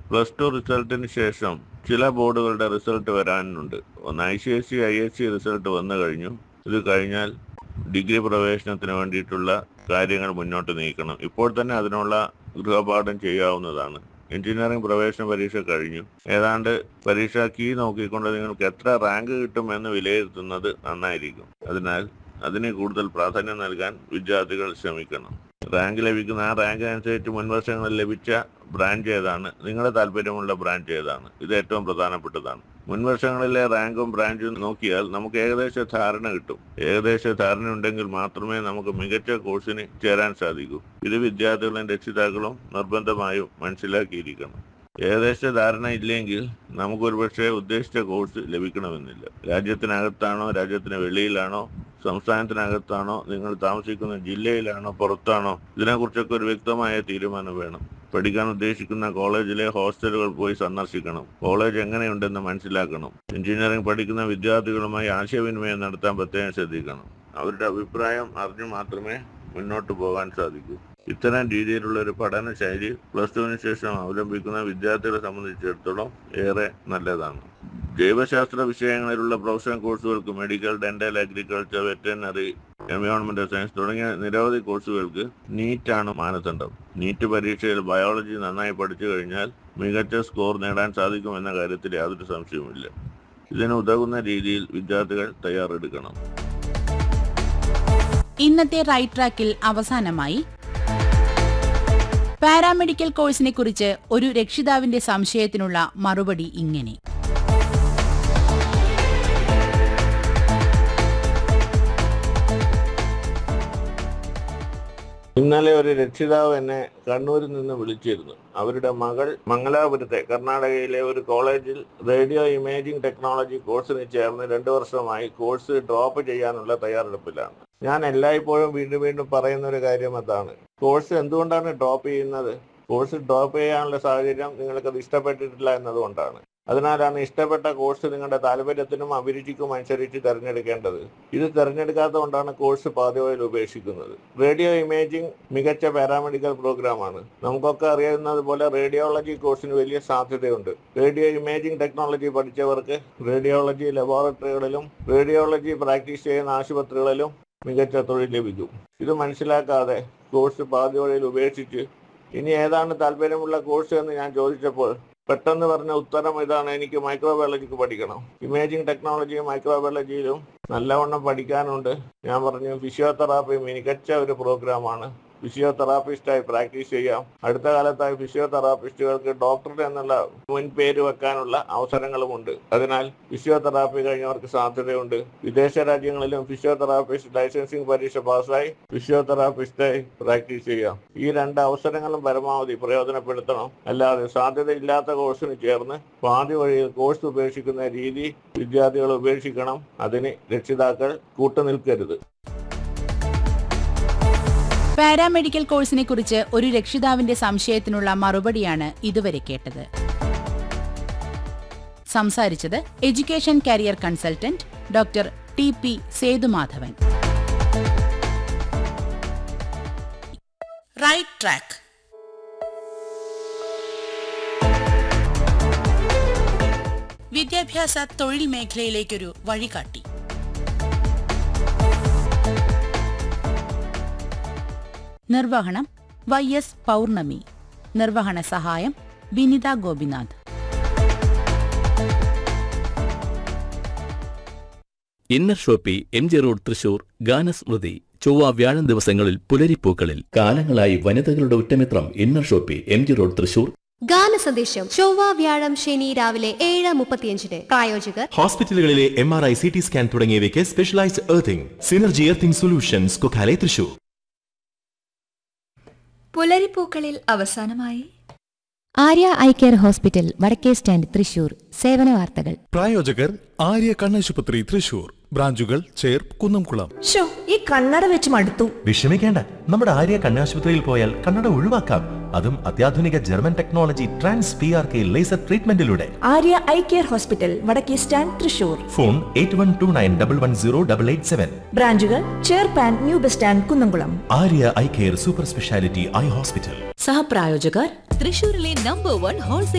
plus two റിസൾട്ടിന് ശേഷം ചില ബോർഡുകളുടെ result വരാനുണ്ട് ഒന്ന് I C S C I S C result വന്നു കഴിഞ്ഞു ഇത് കഴിഞ്ഞാൽ ഡിഗ്രി പ്രവേശനത്തിന് വേണ്ടിയിട്ടുള്ള കാര്യങ്ങൾ മുന്നോട്ട് നീക്കണം ഇപ്പോൾ തന്നെ അതിനുള്ള ഗൃഹപാഠം ചെയ്യാവുന്നതാണ് എഞ്ചിനീയറിംഗ് പ്രവേശന പരീക്ഷ കഴിഞ്ഞു ഏതാണ്ട് പരീക്ഷ കീ നോക്കിക്കൊണ്ട് നിങ്ങൾക്ക് എത്ര റാങ്ക് കിട്ടുമെന്ന് വിലയിരുത്തുന്നത് നന്നായിരിക്കും അതിനാൽ അതിന് കൂടുതൽ പ്രാധാന്യം നൽകാൻ വിദ്യാർത്ഥികൾ ശ്രമിക്കണം റാങ്ക് ലഭിക്കുന്ന ആ റാങ്ക് അനുസരിച്ച് മുൻവർഷങ്ങളിൽ ലഭിച്ച ബ്രാഞ്ച് ഏതാണ് നിങ്ങളുടെ താല്പര്യമുള്ള ബ്രാഞ്ച് ഏതാണ് ഇത് ഏറ്റവും പ്രധാനപ്പെട്ടതാണ് മുൻവർഷങ്ങളിലെ റാങ്കും ബ്രാഞ്ചും നോക്കിയാൽ നമുക്ക് ഏകദേശ ധാരണ കിട്ടും ഏകദേശ ധാരണ ഉണ്ടെങ്കിൽ മാത്രമേ നമുക്ക് മികച്ച കോഴ്സിന് ചേരാൻ സാധിക്കൂ ഇത് വിദ്യാർത്ഥികളും രക്ഷിതാക്കളും നിർബന്ധമായും മനസ്സിലാക്കിയിരിക്കണം ഏകദേശ ധാരണ ഇല്ലെങ്കിൽ നമുക്കൊരു പക്ഷേ ഉദ്ദേശിച്ച കോഴ്സ് ലഭിക്കണമെന്നില്ല രാജ്യത്തിനകത്താണോ രാജ്യത്തിന് വെളിയിലാണോ സംസ്ഥാനത്തിനകത്താണോ നിങ്ങൾ താമസിക്കുന്ന ജില്ലയിലാണോ പുറത്താണോ ഇതിനെക്കുറിച്ചൊക്കെ ഒരു വ്യക്തമായ തീരുമാനം വേണം പഠിക്കാൻ ഉദ്ദേശിക്കുന്ന കോളേജിലെ ഹോസ്റ്റലുകൾ പോയി സന്ദർശിക്കണം കോളേജ് എങ്ങനെയുണ്ടെന്ന് മനസ്സിലാക്കണം എഞ്ചിനീയറിംഗ് പഠിക്കുന്ന വിദ്യാർത്ഥികളുമായി ആശയവിനിമയം നടത്താൻ പ്രത്യേകം ശ്രദ്ധിക്കണം അവരുടെ അഭിപ്രായം അറിഞ്ഞു മാത്രമേ മുന്നോട്ട് പോകാൻ സാധിക്കൂ ഇത്തരം രീതിയിലുള്ള ഒരു പഠന ശൈലി പ്ലസ് ടുവിന് ശേഷം അവലംബിക്കുന്ന വിദ്യാർത്ഥികളെ സംബന്ധിച്ചിടത്തോളം ഏറെ നല്ലതാണ് ജൈവശാസ്ത്ര വിഷയങ്ങളിലുള്ള പ്രൊഫഷണൽ കോഴ്സുകൾക്ക് മെഡിക്കൽ ഡെന്റൽ അഗ്രികൾച്ചർ വെറ്ററിനറി എൻവയോൺമെന്റൽ സയൻസ് തുടങ്ങിയ നിരവധി കോഴ്സുകൾക്ക് നീറ്റാണ് മാനദണ്ഡം നീറ്റ് പരീക്ഷയിൽ ബയോളജി നന്നായി പഠിച്ചു കഴിഞ്ഞാൽ മികച്ച സ്കോർ നേടാൻ സാധിക്കുമെന്ന കാര്യത്തിൽ യാതൊരു സംശയവുമില്ല ഇതിന് ഉതകുന്ന രീതിയിൽ വിദ്യാർത്ഥികൾ തയ്യാറെടുക്കണം ഇന്നത്തെ റൈറ്റ് ട്രാക്കിൽ അവസാനമായി പാരാമെഡിക്കൽ കോഴ്സിനെ കുറിച്ച് ഒരു രക്ഷിതാവിന്റെ സംശയത്തിനുള്ള മറുപടി ഇങ്ങനെ ഇന്നലെ ഒരു രക്ഷിതാവ് എന്നെ കണ്ണൂരിൽ നിന്ന് വിളിച്ചിരുന്നു അവരുടെ മകൾ മംഗലാപുരത്തെ കർണാടകയിലെ ഒരു കോളേജിൽ റേഡിയോ ഇമേജിംഗ് ടെക്നോളജി കോഴ്സിന് ചേർന്ന് രണ്ടു വർഷമായി കോഴ്സ് ഡ്രോപ്പ് ചെയ്യാനുള്ള തയ്യാറെടുപ്പിലാണ് ഞാൻ എല്ലായ്പ്പോഴും വീണ്ടും വീണ്ടും പറയുന്ന ഒരു കാര്യം അതാണ് കോഴ്സ് എന്തുകൊണ്ടാണ് ഡ്രോപ്പ് ചെയ്യുന്നത് കോഴ്സ് ഡ്രോപ്പ് ചെയ്യാനുള്ള സാഹചര്യം നിങ്ങൾക്കത് ഇഷ്ടപ്പെട്ടിട്ടില്ല എന്നതുകൊണ്ടാണ് അതിനാലാണ് ഇഷ്ടപ്പെട്ട കോഴ്സ് നിങ്ങളുടെ താല്പര്യത്തിനും അഭിരുചിക്കും അനുസരിച്ച് തിരഞ്ഞെടുക്കേണ്ടത് ഇത് തിരഞ്ഞെടുക്കാത്തതുകൊണ്ടാണ് കോഴ്സ് പാതിവയിൽ ഉപേക്ഷിക്കുന്നത് റേഡിയോ ഇമേജിംഗ് മികച്ച പാരാമെഡിക്കൽ പ്രോഗ്രാമാണ് നമുക്കൊക്കെ അറിയാവുന്നത് പോലെ റേഡിയോളജി കോഴ്സിന് വലിയ സാധ്യതയുണ്ട് റേഡിയോ ഇമേജിംഗ് ടെക്നോളജി പഠിച്ചവർക്ക് റേഡിയോളജി ലബോറട്ടറികളിലും റേഡിയോളജി പ്രാക്ടീസ് ചെയ്യുന്ന ആശുപത്രികളിലും മികച്ച തൊഴിൽ ലഭിക്കും ഇത് മനസ്സിലാക്കാതെ കോഴ്സ് പാതി വഴിയിൽ ഉപേക്ഷിച്ച് ഇനി ഏതാണ് താല്പര്യമുള്ള കോഴ്സ് എന്ന് ഞാൻ ചോദിച്ചപ്പോൾ പെട്ടെന്ന് പറഞ്ഞ ഉത്തരം ഇതാണ് എനിക്ക് മൈക്രോബയോളജിക്ക് പഠിക്കണം ഇമേജിംഗ് ടെക്നോളജിയും മൈക്രോബയോളജിയിലും നല്ലവണ്ണം പഠിക്കാനുണ്ട് ഞാൻ പറഞ്ഞു ഫിസിയോതെറാപ്പി മികച്ച ഒരു പ്രോഗ്രാമാണ് ഫിസിയോതെറാപ്പിസ്റ്റായി പ്രാക്ടീസ് ചെയ്യാം അടുത്ത കാലത്തായി ഫിസിയോതെറാപ്പിസ്റ്റുകൾക്ക് ഡോക്ടർ എന്നുള്ള മുൻ പേര് വെക്കാനുള്ള അവസരങ്ങളുമുണ്ട് അതിനാൽ ഫിസിയോതെറാപ്പി കഴിഞ്ഞവർക്ക് സാധ്യതയുണ്ട് വിദേശ രാജ്യങ്ങളിലും ഫിസിയോതെറാപ്പിസ്റ്റ് ലൈസൻസിംഗ് പരീക്ഷ പാസ്സായി ഫിസിയോതെറാപ്പിസ്റ്റായി പ്രാക്ടീസ് ചെയ്യാം ഈ രണ്ട് അവസരങ്ങളും പരമാവധി പ്രയോജനപ്പെടുത്തണം അല്ലാതെ സാധ്യതയില്ലാത്ത കോഴ്സിന് ചേർന്ന് പാതി വഴിയിൽ കോഴ്സ് ഉപേക്ഷിക്കുന്ന രീതി വിദ്യാർത്ഥികൾ ഉപേക്ഷിക്കണം അതിന് രക്ഷിതാക്കൾ കൂട്ടുനിൽക്കരുത് പാരാമെഡിക്കൽ കോഴ്സിനെ കുറിച്ച് ഒരു രക്ഷിതാവിന്റെ സംശയത്തിനുള്ള മറുപടിയാണ് ഇതുവരെ കേട്ടത് സംസാരിച്ചത് education career consultant doctor T P Sethumadhavan right track വിദ്യാഭ്യാസ തൊഴിൽ മേഖലയിലേക്കൊരു വഴികാട്ടി നിർവഹണം വൈ എസ് പൗർണമി നിർവഹണ സഹായം Vinitha Gopinath inner shoppy M G road Thrissur ഗാനസ്മൃതി ചൊവ്വ വ്യാഴം ദിവസങ്ങളിൽ പുലരിപ്പൂക്കളിൽ കാലങ്ങളായി വനിതകളുടെ ഉറ്റമിത്രം inner shoppy M G road Thrissur ഗാന സന്ദേശം ചൊവ്വ വ്യാഴം ശനി രാവിലെ ഏഴ് മുപ്പത്തിയഞ്ചിന് പ്രായോജകർ ഹോസ്പിറ്റലുകളിലെ M R I C T scan തുടങ്ങിയവയ്ക്ക് specialised earthing synergy earthing solutions Kokkale Thrissur പുലരിപ്പൂക്കളിൽ അവസാനമായി ആര്യ ഐ കെയർ ഹോസ്പിറ്റൽ വടക്കേ സ്റ്റാൻഡ് തൃശൂർ സേവന വാർത്തകൾ പ്രായോജകർ ആര്യ കണ്ണാശുപത്രി തൃശൂർ ബ്രാഞ്ചുകൾ ചേർ കുന്നംകുളം ഷോ ഈ കണ്ണട വെച്ച് മടുത്തു വിഷമിക്കേണ്ട നമ്മുടെ ആര്യ കണ്ണാശുപത്രിയിൽ പോയാൽ കണ്ണട ഒഴിവാക്കാം അതും അത്യാധുനിക German technology trans P R K laser ട്രീറ്റ്മെന്റിലൂടെ ആര്യ ഐ കെയർ ഹോസ്പിറ്റൽ വടക്കേ stand Thrissur phone eight one two nine double one zero double eight seven ബ്രാഞ്ചുകൾ ചേർപ്പാൻ new bus stand Kunnamkulam Arya eye care super speciality eye hospital സഹപ്രായോജകർ തൃശൂരിലെ number one wholesale